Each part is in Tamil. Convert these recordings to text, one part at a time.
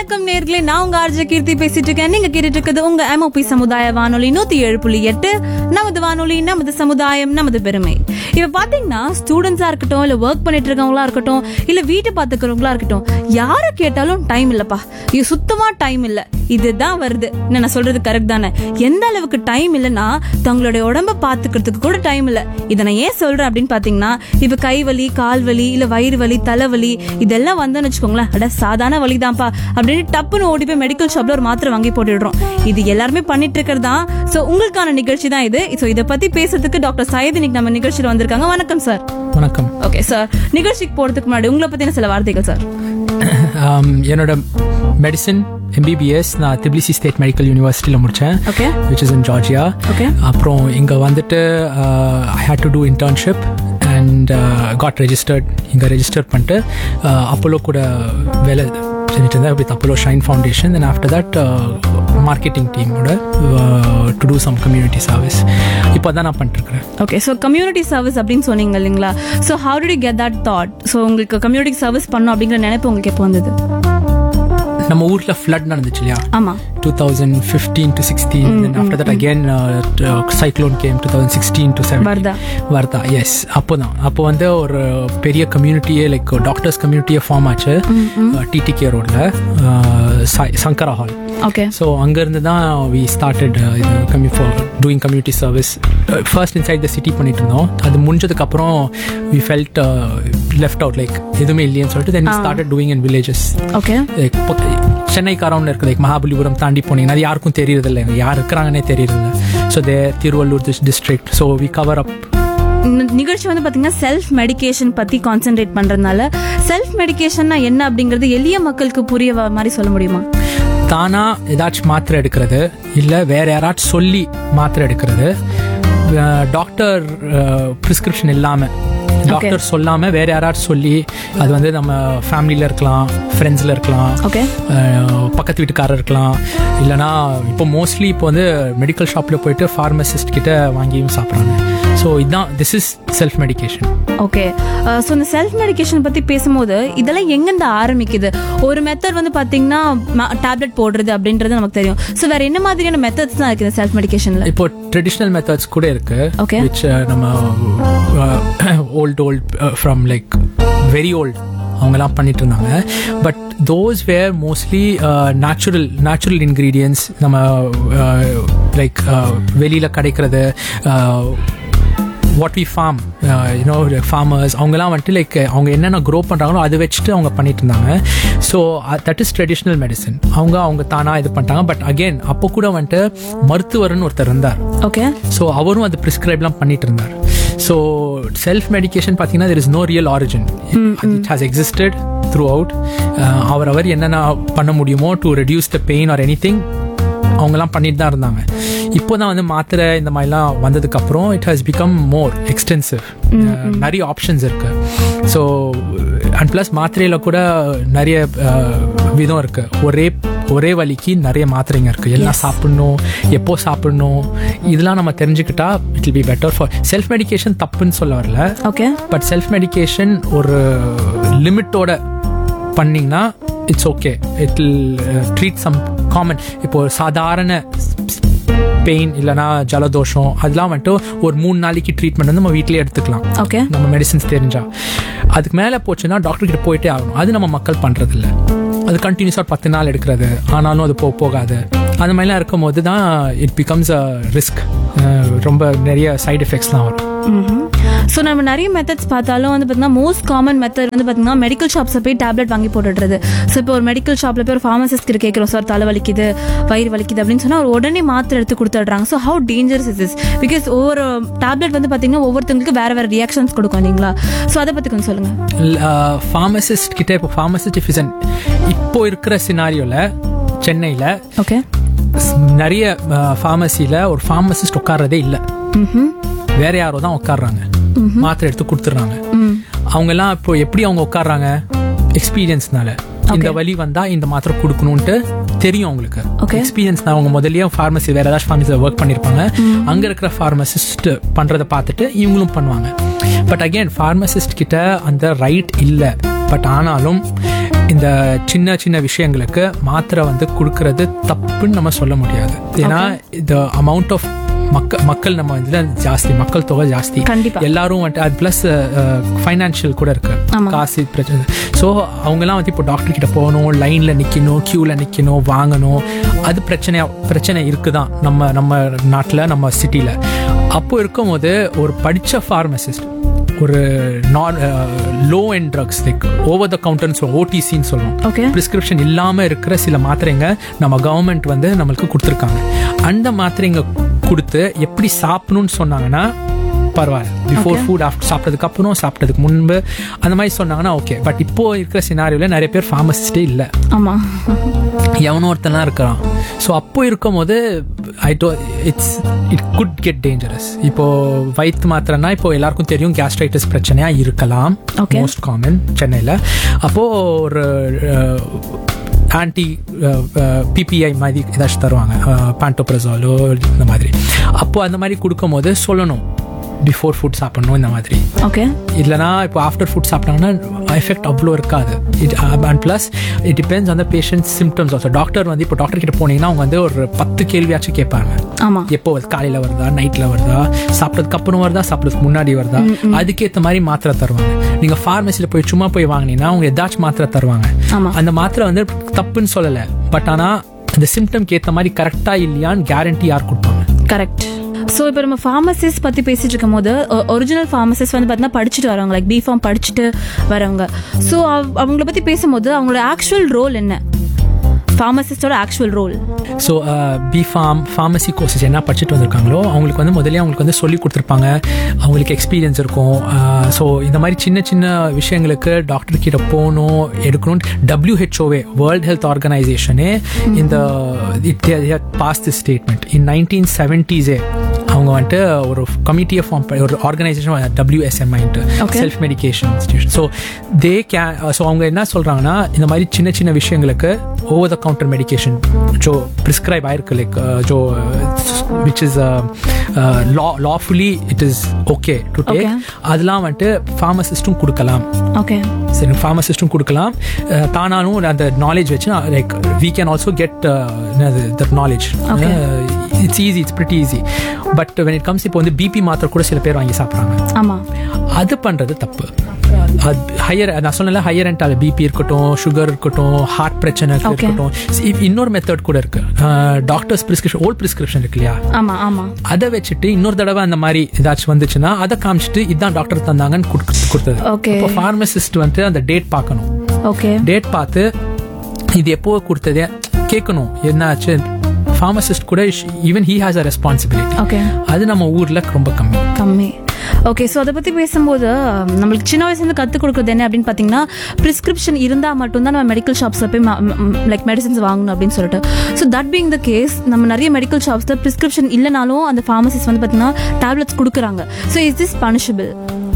வணக்கம் நேர்களே நான் உங்க ஆர்ஜ கீர்த்தி பேசிட்டு இருக்கேன் நீங்க கேட்டுட்டு இருக்கிறது உங்க எம்ஓபி சமுதாய வானொலி நூத்தி ஏழு புள்ளி எட்டு நமது வானொலி நமது சமுதாயம் நமது பெருமை இப்ப பாத்தீங்கன்னா ஸ்டூடெண்ட்ஸா இருக்கட்டும் இல்ல ஒர்க் பண்ணிட்டு இருக்கவங்களா இருக்கட்டும் இல்ல வீட்டு பாத்துக்கிறவங்களா இருக்கட்டும் யார கேட்டாலும் டைம் இல்லப்பா இது சுத்தமா டைம் இல்ல இதுதான் வருது என்ன நான் சொல்றது கரெக்ட் தானே எந்த அளவுக்கு டைம் இல்லைன்னா தங்களுடைய உடம்ப பாத்துக்கிறதுக்கு கூட டைம் இல்ல இதை நான் ஏன் சொல்றேன் அப்படின்னு பாத்தீங்கன்னா இப்ப கை வலி கால் வலி இல்ல வயிறு வலி தலைவலி இதெல்லாம் வந்தோன்னு வச்சுக்கோங்களேன் அட சாதாரண வலிதான்ப்பா அப்படின்னு டப்புன்னு ஓடி போய் மெடிக்கல் ஷாப்ல ஒரு மாத்திரை வாங்கி போட்டுடுறோம் இது எல்லாருமே பண்ணிட்டு இருக்கிறது தான் சோ உங்களுக்கான நிகழ்ச்சி தான் இது சோ இதை பத்தி பேசுறதுக்கு டாக்டர் சையத் இன்னைக்கு நம்ம நிகழ்ச்சியில வந்திருக்காங்க வணக்கம் சார் வணக்கம் ஓகே சார் நிகழ்ச்சிக்கு போறதுக்கு முன்னாடி உங்களை பத்தின சில வார்த்தைகள் சார் Um, என்னோட மெடிசன் எம்பிபிஎஸ் நான் திப்லிசி ஸ்டேட் மெடிக்கல் யூனிவர்சிட்டியில் முடித்தேன் okay which is in Georgia okay அப்புறம் இங்கே வந்துட்டு I had to do internship and got registered இங்கே ரெஜிஸ்டர் பண்ணிட்டு அப்போலோ கூட வேலை செஞ்சுட்டு இருந்தேன் with Apollo Shine foundation then after that marketing டீமோட to do some community service இப்போ தான் நான் பண்ணிட்டுருக்கிறேன் ஓகே ஸோ கம்யூனிட்டி சர்வீஸ் அப்படின்னு சொன்னீங்க இல்லைங்களா so how to get that thought so உங்களுக்கு கம்யூனிட்டி சர்வீஸ் பண்ணணும் அப்படிங்கிற நினைப்பு உங்களுக்கு எப்போ வந்தது நம்ம ஊரில் ஃப்ளட் நடந்துச்சு இல்லையா ஆமா 2015 to 16 and after that again uh, t- uh, cyclone came 2016 to 17 Vardah Vardah yes அப்போ தான் அப்போ வந்து ஒரு பெரிய கம்யூனிட்டியே லைக் டாக்டர்ஸ் கம்யூனிட்டியே ஃபார்ம் ஆச்சு டிடிகே ரோடில் சங்கரா ஹால் ஓகே ஸோ அங்கேருந்து தான் வி ஸ்டார்டட் இது கம்மி for doing community service first inside the city பண்ணிட்டு இருந்தோம் அது முடிஞ்சதுக்கப்புறம் we felt left out like எதுவுமே இல்லையேன்னு சொல்லிட்டு then started doing in villages okay like Chennai around இருக்குது லைக் மகாபலிபுரம் தாண்டி போனீங்கன்னா அது யாருக்கும் தெரியறதில்ல யார் இருக்கிறாங்கன்னே தெரியறதில்ல so they Thiruvallur this district so we cover up இந்த நிகழ்ச்சி வந்து பாத்தீங்கன்னா செல்ஃப் மெடிகேஷன் பத்தி கான்சென்ட்ரேட் பண்றதுனால செல்ஃப் மெடிகேஷன்னா என்ன அப்படிங்கறது எளிய மக்களுக்கு புரிய வ- மாதிரி சொல்ல முடியுமா தானா ஏதாச்சும் மாத்திரை எடுக்கிறது இல்லை வேற யாராச்சும் சொல்லி மாத்திரை எடுக்கிறது டாக்டர் ப்ரிஸ்கிரிப்ஷன் இல்லாமல் டாக்டர் சொல்லாமல் வேற யாராச்சும் சொல்லி அது வந்து நம்ம ஃபேமிலியில் இருக்கலாம் ஃப்ரெண்ட்ஸில் இருக்கலாம் ஓகே அஹ் பக்கத்து வீட்டுக்காரர் இருக்கலாம் இல்லைனா இப்போ மோஸ்ட்லி இப்போ வந்து மெடிக்கல் ஷாப்பில் போயிட்டு ஃபார்மசிஸ்ட் கிட்ட வாங்கியும் சாப்பிட்றாங்க ஸோ இதுதான் this is self medication okay so இந்த செல்ஃப் மெடிகேஷன் பத்தி பேசும்போது இதெல்லாம் எங்கேருந்து ஆரம்பிக்குது ஒரு மெத்தட் வந்து பாத்தீங்கன்னா டேப்லெட் போடுறது அப்படின்றது நமக்கு தெரியும் ஸோ வேற என்ன மாதிரியான மெத்தட்ஸ் தான் இருக்குது செல்ஃப் மெடிகேஷன்ல இப்போ ட்ரெடிஷ்னல் மெத்தட்ஸ் கூட இருக்கு Okay. விச் நம்ம old old from like very old அவங்கெல்லாம் பண்ணிட்டு இருந்தாங்க but those were mostly natural natural ingredients நம்ம லைக் வெளியில் கிடைக்கிறது what we form you know farmers அவங்கெல்லாம் வந்துட்டு லைக் அவங்க என்னென்ன க்ரோ பண்ணுறாங்களோ அதை வச்சுட்டு அவங்க பண்ணிட்டு இருந்தாங்க so that is traditional medicine அவங்க அவங்க தானாக இது பண்ணிட்டாங்க பட் அகெயின் அப்போ கூட வந்துட்டு மருத்துவர்னு ஒருத்தர் இருந்தார் ஓகே ஸோ அவரும் அது ப்ரிஸ்கிரைப்லாம் பண்ணிட்டு இருந்தார் ஸோ செல்ஃப் மெடிகேஷன் பார்த்தீங்கன்னா there is no real origin it has existed throughout our our என்னென்ன பண்ண முடியுமோ to reduce the pain or anything அவங்கெல்லாம் பண்ணிட்டு தான் இருந்தாங்க இப்போ தான் வந்து மாத்திரை இந்த மாதிரிலாம் வந்ததுக்கப்புறம் it has become more extensive நிறைய ஆப்ஷன்ஸ் இருக்கு ஸோ அண்ட் ப்ளஸ் மாத்திரையில் கூட நிறைய அஹ், விதம் இருக்கு ஒரே ஒரே வலிக்கு நிறைய மாத்திரைங்க இருக்கு எல்லாம் சாப்பிடணும் எப்போ சாப்பிடணும் இதெல்லாம் நம்ம தெரிஞ்சுக்கிட்டா it will be better for self medication தப்புன்னு சொல்ல வரல ஓகே பட் செல்ஃப் மெடிகேஷன் ஒரு லிமிட்டோட பண்ணிங்கன்னா it's okay it will treat some common இப்போ ஒரு சாதாரண பெயின் இல்லைனா ஜலதோஷம் அதெல்லாம் வந்துட்டு ஒரு மூணு நாளைக்கு ட்ரீட்மெண்ட் வந்து நம்ம வீட்டிலேயே எடுத்துக்கலாம் ஓகே நம்ம மெடிசின்ஸ் தெரிஞ்சா அதுக்கு மேலே போச்சுன்னா டாக்டர் கிட்ட போயிட்டே ஆகணும் அது நம்ம மக்கள் பண்றதில்ல அது கண்டினியூஸாக பத்து நாள் எடுக்கிறது ஆனாலும் அது போக போகாது அந்த மாதிரிலாம் இருக்கும்போது தான் இட் பிகம்ஸ் அ ரிஸ்க் ரொம்ப நிறைய சைடு எஃபெக்ட்ஸ்லாம் வரும் ஸோ நம்ம நிறைய மெத்தட்ஸ் பார்த்தாலும் வந்து பார்த்தீங்கன்னா மோஸ்ட் காமன் மெத்தட் வந்து பார்த்தீங்கன்னா மெடிக்கல் ஷாப்ஸை போய் டேப்லெட் வாங்கி போட்டுடுறது ஸோ இப்போ ஒரு மெடிக்கல் ஷாப்பில் போய் ஒரு ஃபார்மசிஸ்ட் கிட்ட கேட்குறோம் சார் தலை வலிக்குது வயிறு வலிக்குது அப்படின்னு சொன்னால் அவர் உடனே மாத்திரை எடுத்து கொடுத்துட்றாங்க so how dangerous is is because ஒவ்வொரு டேப்லெட் வந்து பார்த்தீங்கன்னா ஒவ்வொருத்தங்களுக்கு வேற வேற ரியாக்ஷன்ஸ் கொடுக்கும் இல்லைங்களா ஸோ அதை பற்றி கொஞ்சம் சொல்லுங்கள் ஃபார்மசிஸ்ட் கிட்ட இப்போ ஃபார்மசிஸ்ட் இஃபிசன் இப்போ இருக்கிற சினாரியோல சென்னையில் ஓகே நிறைய ஃபார்மசியில் ஒரு ஃபார்மசிஸ்ட் உட்கார்றதே இல்லை வேற யாரோ தான் உட்கார்றாங்க மாத்திரை எடுத்து கொடுத்துட்றாங்க அவங்க எல்லாம் இப்போ எப்படி அவங்க உட்கார்றாங்க எக்ஸ்பீரியன்ஸ்னால இந்த வலி வந்தா இந்த மாத்திரை கொடுக்கணும்ட்டு தெரியும் அவங்களுக்கு Okay. எக்ஸ்பீரியன்ஸ் அவங்க முதல்லயே ஃபார்மசி வேற ஏதாச்சும் ஃபார்மசியில் ஒர்க் பண்ணியிருப்பாங்க அங்க இருக்கிற ஃபார்மசிஸ்ட் பண்றதை பார்த்துட்டு இவங்களும் பண்ணுவாங்க பட் அகைன் ஃபார்மசிஸ்ட் கிட்ட அந்த ரைட் இல்லை பட் ஆனாலும் இந்த சின்ன சின்ன விஷயங்களுக்கு மாத்திரை வந்து கொடுக்கறது தப்புன்னு நம்ம சொல்ல முடியாது ஏன்னா இந்த அமௌண்ட் ஆஃப் மக்கள் மக்கள் நம்ம இதுல ஜாஸ்தி மக்கள் தொகை ஜாஸ்தி கண்டிப்பா. எல்லாரும் வந்துட்டு அது ப்ளஸ் ஃபைனான்ஷியல் கூட இருக்கு ஆமா. காசு பிரச்சனை ஸோ அவங்கெல்லாம் வந்து இப்போ டாக்டர் கிட்ட போகணும் லைன்ல நிக்கணும் கியூல நிக்கணும் வாங்கணும் அது பிரச்சனையா பிரச்சனை இருக்குதான் நம்ம நம்ம நாட்டில் நம்ம சிட்டில அப்போ இருக்கும்போது ஒரு படிச்ச ஃபார்மசிஸ்ட் ஒரு நான் லோ and drugs like over the கவுண்டர்னு சொல்லுவோம் ஓடிசின்னு சொல்லுவோம் ஓகே ப்ரிஸ்கிரிப்ஷன் இல்லாமல் இருக்கிற சில மாத்திரைங்க நம்ம கவர்மெண்ட் வந்து நம்மளுக்கு கொடுத்துருக்காங்க அந்த மாத்திரைங்க கொடுத்து எப்படி சாப்பிடணும்னு சொன்னாங்கன்னா பரவாயில்ல பிஃபோர் ஃபுட் ஆஃப்டர் சாப்பிட்டதுக்கு அப்புறம் சாப்பிட்டதுக்கு முன்பு அந்த மாதிரி சொன்னாங்கன்னா ஓகே பட் இப்போ இருக்கிற சினாரியோவில் நிறைய பேர் ஃபார்மசிஸ்டே இல்லை ஆமா எவனோ ஒருத்தனா இருக்கிறான் ஸோ அப்போ இருக்கும்போது I though it's it good get dangerous இப்போ வயிற்று மாத்திரன்னா இப்போ எல்லாருக்கும் தெரியும் கேஸ்ட்ரைட்டிஸ் பிரச்சனையா இருக்கலாம் Okay. மோஸ்ட் காமன் சென்னையில் அப்போ ஒரு ஆன்டி பிபிஐ மாதிரி ஏதாச்சும் தருவாங்க பாண்டோப்ரஸாலோ இந்த மாதிரி அப்போ அந்த மாதிரி கொடுக்கும்போது சொல்லணும் பிஃபோர் ஃபுட் சாப்பிடணும் இந்த மாதிரி ஓகே இல்லைனா இப்போ ஆஃப்டர் ஃபுட் சாப்பிட்டாங்கன்னா எஃபெக்ட் அவ்வளோ இருக்காது it and plus it depends on the patient symptoms also doctor வந்து இப்போ டாக்டர் கிட்ட போனீங்கன்னா அவங்க வந்து ஒரு பத்து கேள்வியாச்சும் கேட்பாங்க ஆமா எப்போ வருது காலையில் வருதா நைட்டில் வருதா சாப்பிட்றதுக்கு அப்புறம் வருதா சாப்பிட்றதுக்கு முன்னாடி வருதா அதுக்கேற்ற மாதிரி மாத்திரை தருவாங்க நீங்கள் ஃபார்மசியில் போய் சும்மா போய் வாங்கினீங்கன்னா அவங்க ஏதாச்சும் மாத்திரை தருவாங்க ஆமா அந்த மாத்திரை வந்து தப்புன்னு சொல்லலை பட் ஆனால் அந்த சிம்டம்க்கு ஏற்ற மாதிரி கரெக்டாக இல்லையான்னு கேரண்டி யார் கொடுப்பாங்க கரெக்ட் ஸோ இப்போ நம்ம ஃபார்மசிஸ்ட் பற்றி பேசிட்டு இருக்கும் போது ஒரிஜினல் ஃபார்மசிஸ்ட் வந்து பார்த்தீங்கன்னா படிச்சுட்டு வரவங்க லைக் பிஃபார்ம் படிச்சுட்டு வரவங்க ஸோ அவங்கள பற்றி பேசும்போது அவங்களோட ஆக்சுவல் ரோல் என்ன ஃபார்மசிஸ்டோட actual role so B Pharm pharmacy courses என்ன படிச்சுட்டு வந்திருக்காங்களோ அவங்களுக்கு வந்து முதல்ல அவங்களுக்கு வந்து சொல்லி கொடுத்துருப்பாங்க அவங்களுக்கு எக்ஸ்பீரியன்ஸ் இருக்கும் ஸோ இந்த மாதிரி சின்ன சின்ன விஷயங்களுக்கு டாக்டர் கிட்ட போகணும் எடுக்கணும் டபிள்யூஹெச்ஓவே வேர்ல்ட் ஹெல்த் ஆர்கனைசேஷனே இந்த pass the statement in nineteen செவன்டீஸே அவங்க வந்துட்டு ஒரு கமிட்டியை ஃபார்ம் பண்ணி ஒரு ஆர்கனைசேஷன் டபிள்யூஎஸ்எம்ஐன்ட்டு Okay. Self medication institution so they கே ஸோ அவங்க என்ன சொல்கிறாங்கன்னா இந்த மாதிரி சின்ன சின்ன விஷயங்களுக்கு ஓவர் த கவுண்டர் மெடிகேஷன் ஜோ ப்ரிஸ்கிரைப் ஆயிருக்கு லைக் ஜோ which is law lawfully it is okay to take Okay. அதெல்லாம் வந்துட்டு ஃபார்மசிஸ்ட்டும் கொடுக்கலாம் ஓகே சரி ஃபார்மசிஸ்ட்டும் கொடுக்கலாம் அஹ், தானாலும் அந்த நாலேஜ் வச்சு like we can also get that knowledge Okay. It's easy it's pretty easy but when it comes இப்போ வந்து பிபி மாத்திரை கூட சில பேர் வாங்கி சாப்பிட்றாங்க ஆமா அது பண்றது தப்பு ஹையர் நான் சொன்னல ஹையர் அண்ட் அது பிபி இருக்கட்டும் சுகர் இருக்கட்டும் ஹார்ட் பிரச்சனை Okay. இருக்கட்டும் See, இன்னொரு மெத்தட் கூட இருக்கு டாக்டர்ஸ் பிரிஸ்கிரிப்ஷன் ஓல்ட் பிரிஸ்கிரிப்ஷன் இருக்கு இல்லையா ஆமா ஆமா அதை வச்சுட்டு இன்னொரு தடவை அந்த மாதிரி ஏதாச்சும் வந்துச்சுன்னா அதை காமிச்சிட்டு இதான் டாக்டர் தந்தாங்கன்னு குடுக்க- கொடுத்தது Okay. இப்போ ஃபார்மசிஸ்ட் வந்து அந்த டேட் பார்க்கணும் ஓகே டேட் பார்த்து இது எப்போ கொடுத்ததே கேட்கணும் என்னாச்சு ஃபார்மசிஸ்ட் கூட even he has a responsibility okay அது நம்ம ஊர்ல ரொம்ப கம்மி கம்மி ஓகே ஸோ அதை பற்றி பேசும்போது அஹ், நம்மளுக்கு சின்ன வயசுலேருந்து கற்றுக் கொடுக்குறது என்ன அப்படின்னு பார்த்தீங்கன்னா ப்ரிஸ்கிரிப்ஷன் இருந்தால் மட்டும்தான் நம்ம மெடிக்கல் ஷாப்ஸில் போய் லைக் மெடிசன்ஸ் வாங்கணும் அப்படின்னு சொல்லிட்டு so that being the case நம்ம நிறைய மெடிக்கல் ஷாப்ஸில் ப்ரிஸ்கிரிப்ஷன் இல்லைனாலும் அந்த ஃபார்மசிஸ் வந்து பார்த்தீங்கன்னா டேப்லெட்ஸ் கொடுக்குறாங்க so is this punishable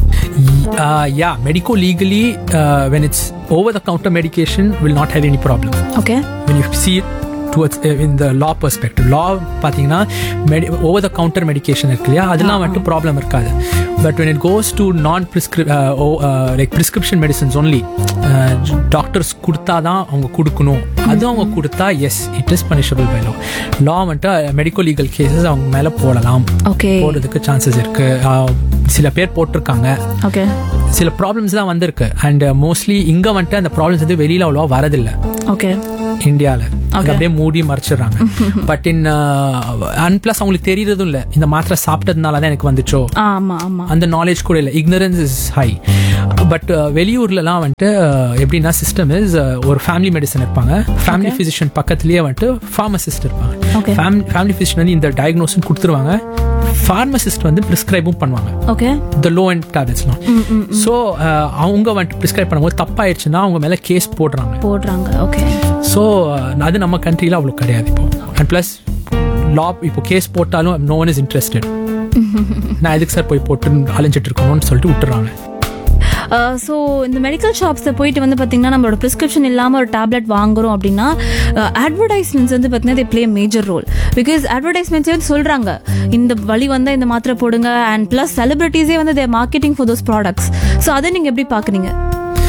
Uh, yeah, medico legally, uh, when it's over the counter medication, will not have any problem. Okay When you see it towards uh, in the law perspective, law பார்த்தீங்கன்னா medi- over the counter medication இருக்கு இல்லையா அதெல்லாம் வந்துட்டு ப்ராப்ளம் இருக்காது but when it goes to நான் prescrip uh, oh, uh, like prescription medicines only doctors கொடுத்தா தான் அவங்க கொடுக்கணும் அது அவங்க கொடுத்தா yes it is punishable by law law வந்துட்டு மெடிக்கோ லீகல் கேசஸ் அவங்க மேலே போடலாம் ஓகே போடுறதுக்கு சான்சஸ் இருக்கு Uh, சில பேர் போட்டிருக்காங்க ஓகே சில ப்ராப்ளம்ஸ் தான் வந்திருக்கு அண்ட் மோஸ்ட்லி இங்க வந்துட்டு அந்த ப்ராப்ளம்ஸ் வந்து வெளியில அவ்வளோவா வரதில்ல ஓகே இந்தியாவில் அது அப்படியே மூடி மறைச்சிடுறாங்க பட் இன் அண்ட் ப்ளஸ் அவங்களுக்கு தெரியறதும் இல்லை இந்த மாத்திரை சாப்பிட்டதுனால தான் எனக்கு வந்துச்சோ ஆமா ஆமா அந்த நாலேஜ் கூட இல்லை இக்னரன்ஸ் இஸ் ஹை பட் வெளியூர்லலாம் வந்துட்டு uh, எப்படின்னா சிஸ்டம் இஸ் ஒரு ஃபேமிலி மெடிசன் இருப்பாங்க ஃபேமிலி ஃபிசிஷியன் பக்கத்துலேயே வந்துட்டு ஃபார்மசிஸ்ட் இருப்பாங்க Okay. ஃபேமிலி ஃபிசிஷியன் வந்து இந்த டயக்னோஸும் கொடுத்துருவாங்க ஃபார்மசிஸ்ட் வந்து ப்ரிஸ்கிரைபும் பண்ணுவாங்க ஓகே இந்த லோ அண்ட் டேப்லெட்ஸ்லாம் ஸோ அவங்க வந்துட்டு ப்ரிஸ்கிரைப் பண்ணும்போது தப்பாயிடுச்சுன்னா அவங்க மேலே கேஸ் போடுறாங்க போடுறாங்க ஓகே ஸோ அது நம்ம கண்ட்ரியில் அவ்வளோ கிடையாது இப்போ அண்ட் ப்ளஸ் லா இப்போ கேஸ் போட்டாலும் நோ ஒன் இஸ் இன்ட்ரெஸ்டட் நான் எதுக்கு சார் போய் போட்டு அலைஞ்சிட்டு இருக்கணும்னு சொல்லிட்டு விட்டுறாங்க ஸோ இந்த மெடிக்கல் ஷாப்ஸில் போயிட்டு வந்து பார்த்தீங்கன்னா நம்மளோட ப்ரிஸ்கிரிப்ஷன் இல்லாமல் ஒரு டேப்லெட் வாங்குறோம் அப்படின்னா அட்வர்டைஸ்மெண்ட்ஸ் வந்து பார்த்தீங்கன்னா they play major role because அட்வர்டைஸ்மெண்ட்ஸே வந்து சொல்கிறாங்க இந்த வழி வந்தால் இந்த மாத்திரை போடுங்க அண்ட் ப்ளஸ் செலிபிரிட்டிஸே வந்து their marketing for those products so அதை நீங்கள் எப்படி பார்க்குறீங்க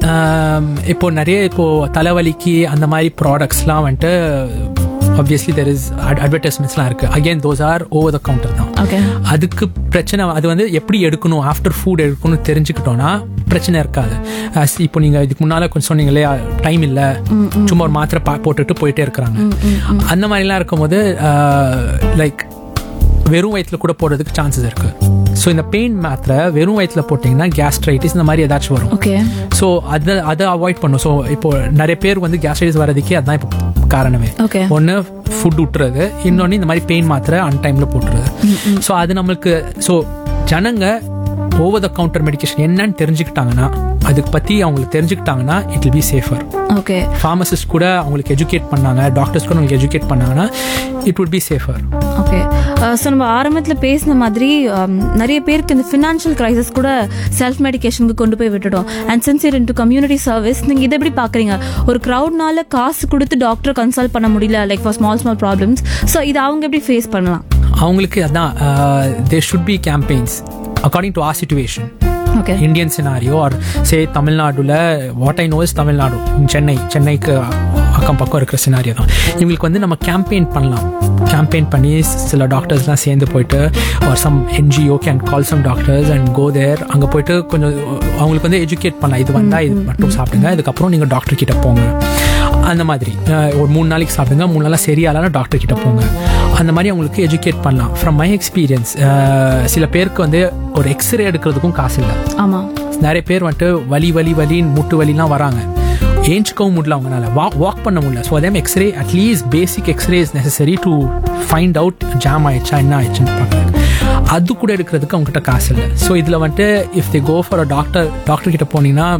ஆம், இப்போ நிறைய இப்போ தலைவலிக்கு அந்த மாதிரி ப்ராடக்ட்ஸ்லாம் வந்துட்டு ஆப்வியஸ்லி தெர் இஸ் அட்வர்டைஸ்மெண்ட்ஸ்லாம் இருக்கு again those are over the counter தான் ஓகே அதுக்கு பிரச்சனை அது வந்து எப்படி எடுக்கணும் ஆஃப்டர் ஃபுட் எடுக்கணும்னு தெரிஞ்சுக்கிட்டோம்னா பிரச்சனை இருக்காது As இப்போ நீங்க இதுக்கு முன்னால கொஞ்சம் சொன்னீங்களே டைம் இல்ல சும்மா ஒரு மாத்திரை பா- போட்டுட்டு போயிட்டே இருக்கிறாங்க அந்த மாதிரிலாம் இருக்கும்போது லைக் வெறும் வயிற்றுல கூட போடுறதுக்கு சான்சஸ் இருக்கு ஸோ இந்த பெயின் மாத்திரை வெறும் வயிற்றுல போட்டிங்கன்னா கேஸ்ட்ரைட்டிஸ் இந்த மாதிரி ஏதாச்சும் வரும் ஓகே ஸோ அதை அதை அவாய்ட் பண்ணும் ஸோ இப்போ நிறைய பேர் வந்து கேஸ்ட்ரைட்டிஸ் வரதுக்கே அதுதான் இப்போ காரணமே ஓகே ஒன்று ஃபுட் விட்டுறது இன்னொன்று இந்த மாதிரி பெயின் மாத்திரை அன் டைமில் போட்டுறது ஸோ அது நம்மளுக்கு ஸோ ஜனங்க ஓவர் த கவுண்டர் மெடிக்கேஷன் என்னன்னு தெரிஞ்சுக்கிட்டாங்கன்னா அதுக்கு பற்றி அவங்களுக்கு தெரிஞ்சுக்கிட்டாங்கன்னா it will be safer okay pharmacist கூட அவங்களுக்கு எஜுகேட் பண்ணாங்க டாக்டர்ஸ் கூட அவங்களுக்கு எஜுகேட் பண்ணாங்கன்னா it would be safer okay so நம்ம ஆரம்பத்தில் பேசின மாதிரி um, நிறைய பேருக்கு இந்த ஃபினான்ஷியல் கிரைசிஸ் கூட செல்ஃப் மெடிகேஷனுக்கு கொண்டு போய் விட்டுட்டோம் and since you're into community service நீங்கள் இதை எப்படி பார்க்குறீங்க ஒரு க்ரௌட்னால காசு கொடுத்து டாக்டரை கன்சல்ட் பண்ண முடியல like for small small problems so இதை அவங்க எப்படி ஃபேஸ் பண்ணலாம் அவங்களுக்கு அதான் they should be campaigns according to our situation okay Indian scenario or say தமிழ்நாடுல what I know is Tamil Nadu Chennai சென்னைக்கு அக்கம் பக்கம் இருக்கிற சினாரியோ தான் இவங்களுக்கு வந்து நம்ம கேம்பெயின் பண்ணலாம் கேம்பெயின் பண்ணி சில டாக்டர்ஸ்லாம் சேர்ந்து போயிட்டு or some NGO can call some doctors and go there அங்கே போயிட்டு கொஞ்சம் அவங்களுக்கு வந்து எஜுகேட் பண்ணலாம் இது வந்தால் இது மட்டும் சாப்பிடுங்க இதுக்கப்புறம் நீங்கள் டாக்டர் கிட்ட போங்க அந்த மாதிரி அஹ், ஒரு மூணு நாளைக்கு சாப்பிடுங்க மூணு நாளாக சரியாலனா டாக்டர் கிட்ட போங்க அந்த மாதிரி அவங்களுக்கு எஜுகேட் பண்ணலாம் ஃப்ரம் மை எக்ஸ்பீரியன்ஸ் சில பேருக்கு வந்து ஒரு எக்ஸ்ரே எடுக்கிறதுக்கும் காசு இல்லை ஆமாம் நிறைய பேர் வந்துட்டு வலி வலி வலின்னு முட்டு வலிலாம் வராங்க ஏஞ்சிக்கவும் முடியல அவங்களால வா வாக் பண்ண முடியல ஸோ அதே xray at least basic xray is necessary to find out jam ஆயிடுச்சா என்ன ஆயிடுச்சுன்னு பார்க்குறது அது கூட எடுக்கிறதுக்கு அவங்ககிட்ட காசு இல்லை ஸோ இதில் வந்துட்டு if they go for a doctor doctor கிட்ட போனீங்கன்னா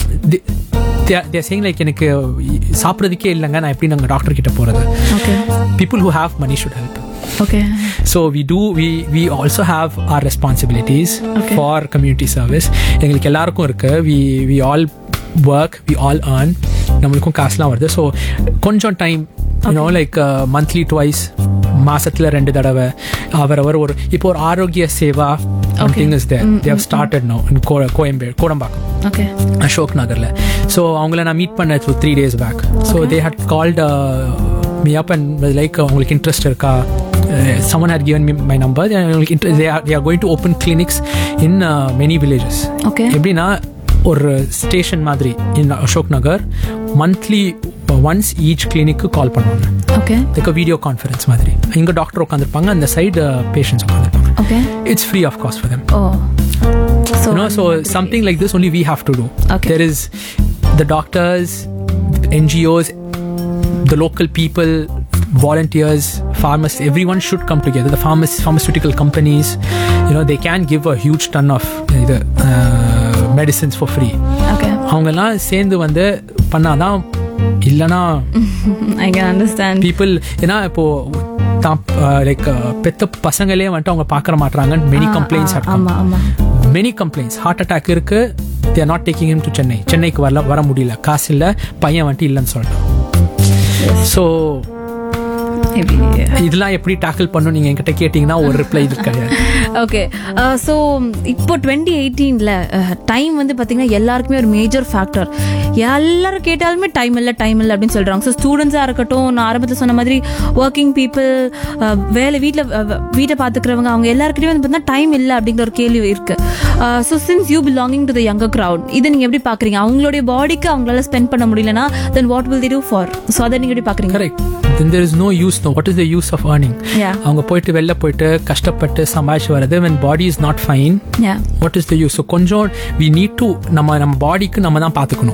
தேர் சேங் லைக் எனக்கு சாப்பிட்றதுக்கே இல்லைங்க நான் எப்படி நாங்கள் டாக்டர் கிட்ட போகிறது okay people who have money should help okay so we do we we also have our responsibilities Okay. for community service எங்களுக்கு எல்லாருக்கும் இருக்கு we we all work we all earn நம்மளுக்கும் காசுலாம் வருது ஸோ கொஞ்சம் time you know like monthly twice மாசத்துல ரெண்டு தடவை அவரவர் ஒரு இப்போ ஒரு Arogya Seva thing is there they've started now in Koyambedu Kodambakkam okay Ashok நகரில் ஸோ அவங்கள நான் மீட் பண்ண three days back so they had called me up and like உங்களுக்கு இன்ட்ரெஸ்ட் இருக்கா someone had given me my number உங்களுக்கு inter- they are, they are going to open clinics in uh, many villages okay எப்படின்னா ஒரு ஸ்டேஷன் மாதிரி in Ashok Nagar monthly once each கிளினிக்கு கால் பண்ணுவாங்க ஓகே லைக் வீடியோ கான்ஃபரன்ஸ் மாதிரி இங்கே டாக்டர் உட்காந்துருப்பாங்க அந்த சைடு பேஷண்ட்ஸ் உட்காந்துருப்பாங்க okay it's free of cost for them oh so you know so something like this only we have to do Okay. there is the doctors ngos the local people volunteers pharmacists everyone should come together the pharmac- pharmaceutical companies you know they can give a huge ton of uh, uh, medicines for free okay அவங்கெல்லாம் சேர்ந்து வந்து பண்ணாதான் இல்லைன்னா ஐ கேன் அண்டர்ஸ்டாண்ட் பீப்புள் ஏன்னா இப்போ தான் லைக் பெத்த பசங்களே வந்துட்டு அவங்க பார்க்கற மாட்டாங்கன்னு மெனி கம்ப்ளைண்ட்ஸ் ஆமா ஆமா மெனி கம்ப்ளைண்ட்ஸ் ஹார்ட் அட்டாக் இருக்கு they're not taking him to Chennai சென்னைக்கு வரல வர முடியல காசு இல்லை பையன் வந்துட்டு இல்லைன்னு சொல்லிட்டான் ஸோ இதெல்லாம் எப்படி டேக்கிள் பண்ணும் நீங்க என்கிட்ட கேட்டீங்கன்னா ஒரு ரிப்ளை இது கிடையாது ஓகே ஸோ இப்போ டுவெண்ட்டி எயிட்டீனில் டைம் வந்து பார்த்தீங்கன்னா எல்லாருக்குமே ஒரு மேஜர் ஃபேக்டர் எல்லாரும் கேட்டாலுமே டைம் இல்லை டைம் இல்லை அப்படின்னு சொல்கிறாங்க ஸோ ஸ்டூடெண்ட்ஸாக இருக்கட்டும் நான் ஆரம்பத்தில் சொன்ன மாதிரி ஒர்க்கிங் பீப்புள் வேலை வீட்டில் வீட்டை பார்த்துக்கிறவங்க அவங்க எல்லாருக்கிட்டையும் வந்து பார்த்தீங்கன்னா டைம் இல்லை அப்படிங்கிற ஒரு கேள்வி இருக்கு so since you belonging to the younger crowd இதை நீங்கள் எப்படி பார்க்குறீங்க அவங்களுடைய பாடிக்கு அவங்களால ஸ்பெண்ட் பண்ண முடியலனா then what will they do for so அதை நீங்கள் எப்படி பார்க்குறீங்க correct then there is no use no what is the use of earning Yeah. அவங்க போயிட்டு வெளில போயிட்டு கஷ்டப்பட்டு சம்பாதிச்சு வர்றது when body is not fine Yeah. what is the use so கொஞ்சம் we need to நம்ம நம்ம பாடிக்கு நம்ம தான் பார்த்துக்கணும்